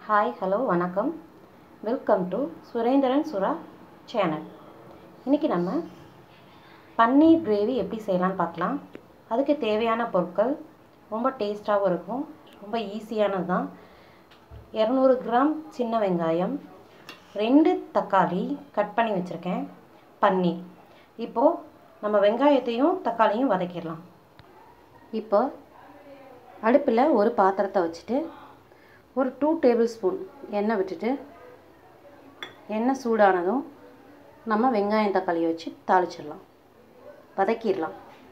hi hello வணக்கம் welcome to Surendran Sura channel இன்றைக்கி நம்ம பன்னீர் கிரேவி எப்படி செய்யலாம்னு பார்க்கலாம் அதுக்கு தேவையான பொருட்கள் ரொம்ப டேஸ்ட்டாகவும் இருக்கும் ரொம்ப ஈஸியானது தான் இரநூறு கிராம் சின்ன வெங்காயம் ரெண்டு தக்காளி கட் பண்ணி வச்சுருக்கேன் பன்னீர் இப்போது நம்ம வெங்காயத்தையும் தக்காளியும் வதக்கிடலாம் இப்போ அடுப்பில் ஒரு பாத்திரத்தை வச்சுட்டு ஒரு டூ டேபிள் ஸ்பூன் எண்ணெய் விட்டுட்டு எண்ணெய் சூடானதும் நம்ம வெங்காயம் தக்காளியை வச்சு தாளிச்சிடலாம் வதக்கிடலாம்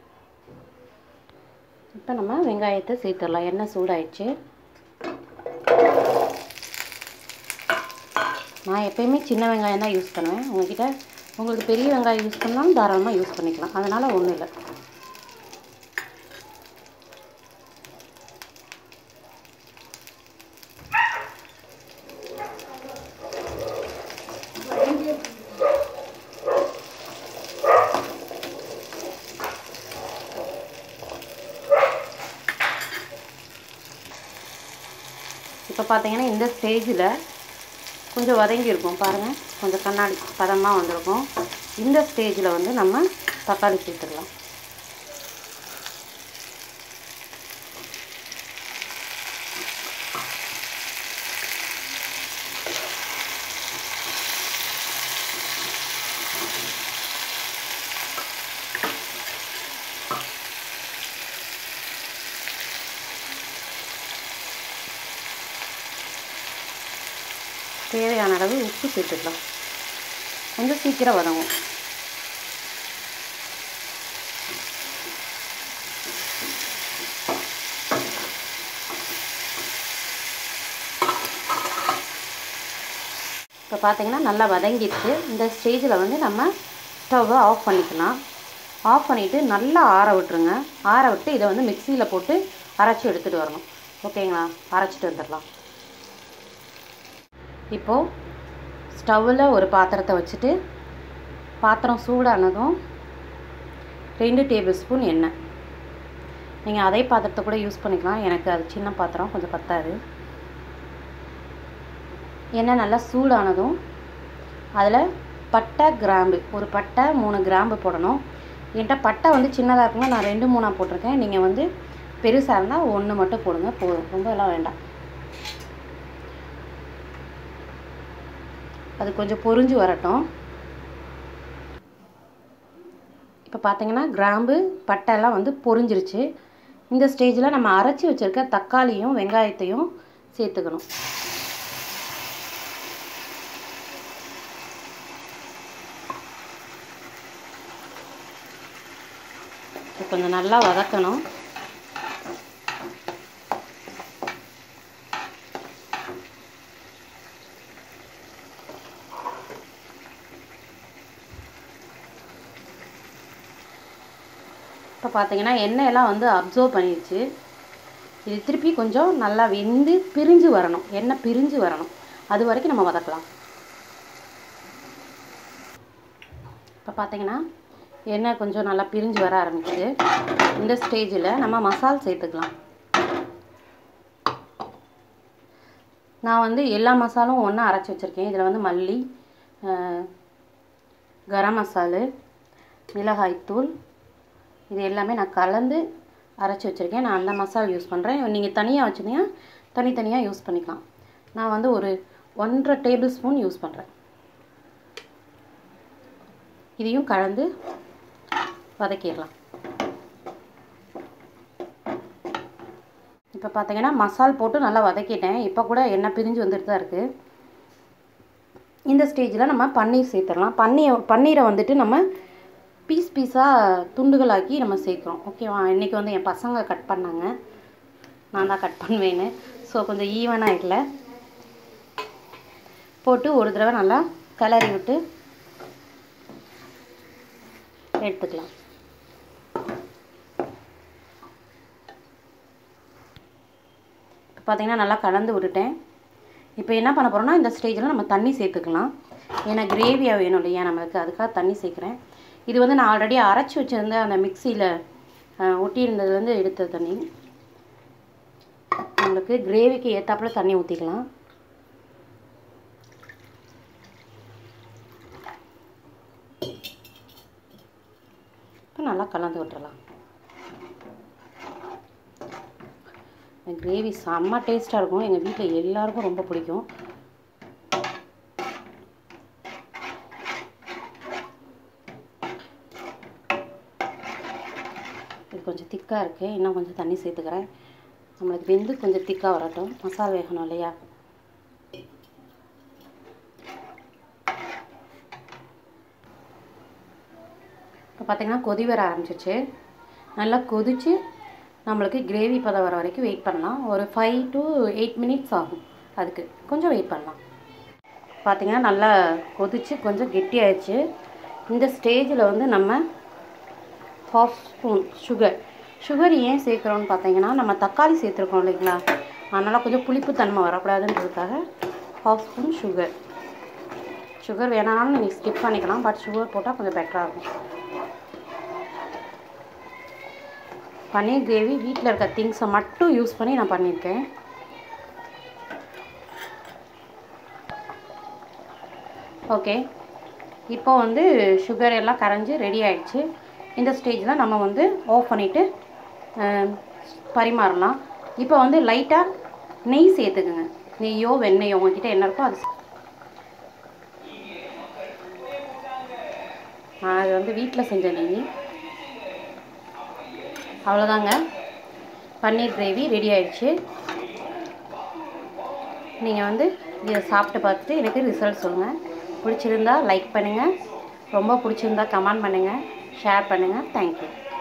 இப்போ நம்ம வெங்காயத்தை சேர்த்துடலாம் எண்ணெய் சூடாயிடுச்சு நான் எப்பயுமே சின்ன வெங்காயம் தான் யூஸ் பண்ணுவேன் உங்ககிட்ட உங்களுக்கு பெரிய வெங்காயம் யூஸ் பண்ணாலும் தாராளமாக யூஸ் பண்ணிக்கலாம் அதனால் ஒன்றும் இல்லை இப்போ பார்த்தீங்கன்னா இந்த ஸ்டேஜில் கொஞ்சம் வதங்கியிருக்கும் பாருங்கள் கொஞ்சம் கண்ணாடி பதமாக வந்திருக்கும் இந்த ஸ்டேஜில் வந்து நம்ம தக்காளி சேர்த்துக்கலாம் தேவையான அளவு உப்பு சேர்த்துக்கலாம் கொஞ்சம் சீக்கிரம் வதங்கும் இப்போ பார்த்தீங்கன்னா நல்லா வதங்கிடுச்சு இந்த ஸ்டேஜில் வந்து நம்ம ஸ்டவ்வை ஆஃப் பண்ணிக்கலாம் ஆஃப் பண்ணிவிட்டு நல்லா ஆற விட்டுருங்க ஆற விட்டு இதை வந்து மிக்சியில் போட்டு அரைச்சி எடுத்துகிட்டு வரணும் ஓகேங்களா அரைச்சிட்டு வந்துடலாம் இப்போது ஸ்டவ்வில் ஒரு பாத்திரத்தை வச்சுட்டு பாத்திரம் சூடானதும் ரெண்டு டேபிள் ஸ்பூன் எண்ணெய் நீங்கள் அதே பாத்திரத்தை கூட யூஸ் பண்ணிக்கலாம் எனக்கு அது சின்ன பாத்திரம் கொஞ்சம் பத்தாது எண்ணெய் நல்லா சூடானதும் அதில் பட்டை கிராம்பு ஒரு பட்டை மூணு கிராம்பு போடணும் என்கிட்ட பட்டை வந்து சின்னதாக இருக்குங்க நான் ரெண்டு மூணாக போட்டிருக்கேன் நீங்கள் வந்து பெருசாக இருந்தால் ஒன்று மட்டும் போடுங்க போதும் ரொம்ப எல்லாம் வேண்டாம் அது கொஞ்சம் பொரிஞ்சு வரட்டும் இப்போ பார்த்தீங்கன்னா கிராம்பு பட்டைலாம் வந்து பொரிஞ்சிருச்சு இந்த ஸ்டேஜில் நம்ம அரைச்சி வச்சுருக்க தக்காளியும் வெங்காயத்தையும் சேர்த்துக்கணும் கொஞ்சம் நல்லா வதக்கணும் இப்போ பார்த்தீங்கன்னா எண்ணெயெல்லாம் வந்து அப்சர்வ் பண்ணிடுச்சு இது திருப்பி கொஞ்சம் நல்லா வெந்து பிரிஞ்சு வரணும் எண்ணெய் பிரிஞ்சு வரணும் அது வரைக்கும் நம்ம வதக்கலாம் இப்போ பார்த்தீங்கன்னா எண்ணெய் கொஞ்சம் நல்லா பிரிஞ்சு வர ஆரம்பிக்குது இந்த ஸ்டேஜில் நம்ம மசால் சேர்த்துக்கலாம் நான் வந்து எல்லா மசாலும் ஒன்றா அரைச்சி வச்சுருக்கேன் இதில் வந்து மல்லி கரம் மசாலு மிளகாய்த்தூள் இது எல்லாமே நான் கலந்து அரைச்சி வச்சுருக்கேன் நான் அந்த மசாலா யூஸ் பண்ணுறேன் நீங்கள் தனியாக வச்சுருந்தீங்கன்னா தனித்தனியாக யூஸ் பண்ணிக்கலாம் நான் வந்து ஒரு ஒன்றரை டேபிள் ஸ்பூன் யூஸ் பண்ணுறேன் இதையும் கலந்து வதக்கிடலாம் இப்போ பார்த்தீங்கன்னா மசால் போட்டு நல்லா வதக்கிட்டேன் இப்போ கூட எண்ணெய் பிரிஞ்சு வந்துட்டு தான் இருக்குது இந்த ஸ்டேஜில் நம்ம பன்னீர் சேர்த்துடலாம் பன்னீர் பன்னீரை வந்துட்டு நம்ம பீஸ் பீஸாக துண்டுகளாக்கி நம்ம சேர்க்குறோம் ஓகேவா இன்றைக்கி வந்து என் பசங்க கட் பண்ணாங்க நான் தான் கட் பண்ணுவேன்னு ஸோ கொஞ்சம் ஈவனாக இல்லை போட்டு ஒரு தடவை நல்லா கிளறி விட்டு எடுத்துக்கலாம் இப்போ பார்த்தீங்கன்னா நல்லா கலந்து விட்டுட்டேன் இப்போ என்ன பண்ண போகிறோம்னா இந்த ஸ்டேஜில் நம்ம தண்ணி சேர்த்துக்கலாம் ஏன்னா கிரேவியாக வேணும் இல்லையா நம்மளுக்கு அதுக்காக தண்ணி சேர்க்குறேன் இது வந்து நான் ஆல்ரெடி அரைச்சி வச்சுருந்த அந்த மிக்சியில் ஒட்டி இருந்ததுலேருந்து எடுத்த தண்ணி நம்மளுக்கு கிரேவிக்கு ஏற்றாப்புல தண்ணி ஊற்றிக்கலாம் இப்போ நல்லா கலந்து விட்டுறலாம் கிரேவி செம்ம டேஸ்ட்டாக இருக்கும் எங்கள் வீட்டில் எல்லாருக்கும் ரொம்ப பிடிக்கும் இது கொஞ்சம் திக்காக இருக்குது இன்னும் கொஞ்சம் தண்ணி சேர்த்துக்கிறேன் நம்மளுக்கு வெந்து கொஞ்சம் திக்காக வரட்டும் மசாலா வேகணும் இல்லையா இப்போ பார்த்திங்கன்னா கொதி வர ஆரம்பிச்சிச்சு நல்லா கொதித்து நம்மளுக்கு கிரேவி பதம் வர வரைக்கும் வெயிட் பண்ணலாம் ஒரு ஃபைவ் டு எயிட் மினிட்ஸ் ஆகும் அதுக்கு கொஞ்சம் வெயிட் பண்ணலாம் பார்த்திங்கன்னா நல்லா கொதித்து கொஞ்சம் கெட்டியாயிடுச்சு இந்த ஸ்டேஜில் வந்து நம்ம ஹாஃப் ஸ்பூன் சுகர் சுகர் ஏன் சேர்க்குறோன்னு பார்த்தீங்கன்னா நம்ம தக்காளி சேர்த்துருக்கோம் இல்லைங்களா அதனால் கொஞ்சம் புளிப்புத்தன்மை வரக்கூடாதுன்றதுக்காக ஹாஃப் ஸ்பூன் சுகர் சுகர் வேணாலும் நீங்கள் ஸ்கிப் பண்ணிக்கலாம் பட் சுகர் போட்டால் கொஞ்சம் பெட்டராக இருக்கும் பன்னீர் கிரேவி வீட்டில் இருக்க திங்ஸை மட்டும் யூஸ் பண்ணி நான் பண்ணியிருக்கேன் ஓகே இப்போ வந்து சுகர் எல்லாம் கரைஞ்சி ரெடி ஆயிடுச்சு இந்த ஸ்டேஜில் நம்ம வந்து ஆஃப் பண்ணிவிட்டு பரிமாறலாம் இப்போ வந்து லைட்டாக நெய் சேர்த்துக்குங்க நெய்யோ வெண்ணெயோ உங்ககிட்ட என்ன இருக்கோ அது அது வந்து வீட்டில் செஞ்ச நெய் அவ்வளோதாங்க பன்னீர் கிரேவி ரெடி ஆயிடுச்சு நீங்கள் வந்து இதை சாப்பிட்டு பார்த்துட்டு எனக்கு ரிசல்ட் சொல்லுங்கள் பிடிச்சிருந்தா லைக் பண்ணுங்கள் ரொம்ப பிடிச்சிருந்தா கமெண்ட் பண்ணுங்கள் ஷேர் பண்ணுங்கள் தேங்க்யூ